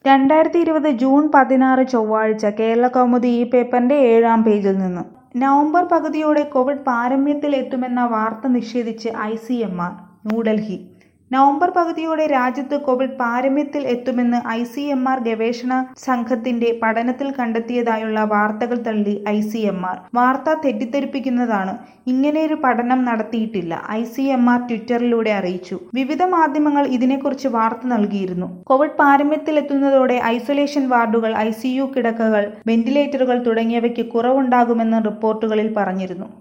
രണ്ടായിരത്തി ഇരുപത് ജൂൺ പതിനാറ് ചൊവ്വാഴ്ച കേരളകൗമുദി ഈ പേപ്പറിന്റെ ഏഴാം പേജിൽ നിന്ന് നവംബർ പകുതിയോടെ കോവിഡ് പാരമ്യത്തിൽ എത്തുമെന്ന വാർത്ത നിഷേധിച്ച് I C M R New Delhi November പകുതിയോടെ രാജ്യത്ത് കോവിഡ് പാരമ്യത്തിൽ എത്തുമെന്ന് ഐ സി എം ആർ ഗവേഷണ സംഘത്തിന്റെ പഠനത്തിൽ കണ്ടെത്തിയതായുള്ള വാർത്തകൾ തള്ളി ഐ സി എം ആർ വാർത്ത തെറ്റിദ്ധരിപ്പിക്കുന്നതാണ് ഇങ്ങനെയൊരു പഠനം നടത്തിയിട്ടില്ല ഐ സി എം ആർ ട്വിറ്ററിലൂടെ അറിയിച്ചു വിവിധ മാധ്യമങ്ങൾ ഇതിനെക്കുറിച്ച് വാർത്ത നൽകിയിരുന്നു കോവിഡ് പാരമ്യത്തിൽ എത്തുന്നതോടെ ഐസൊലേഷൻ വാർഡുകൾ ഐ സി യു കിടക്കകൾ വെന്റിലേറ്ററുകൾ തുടങ്ങിയവയ്ക്ക് കുറവുണ്ടാകുമെന്ന് റിപ്പോർട്ടുകളിൽ പറഞ്ഞിരുന്നു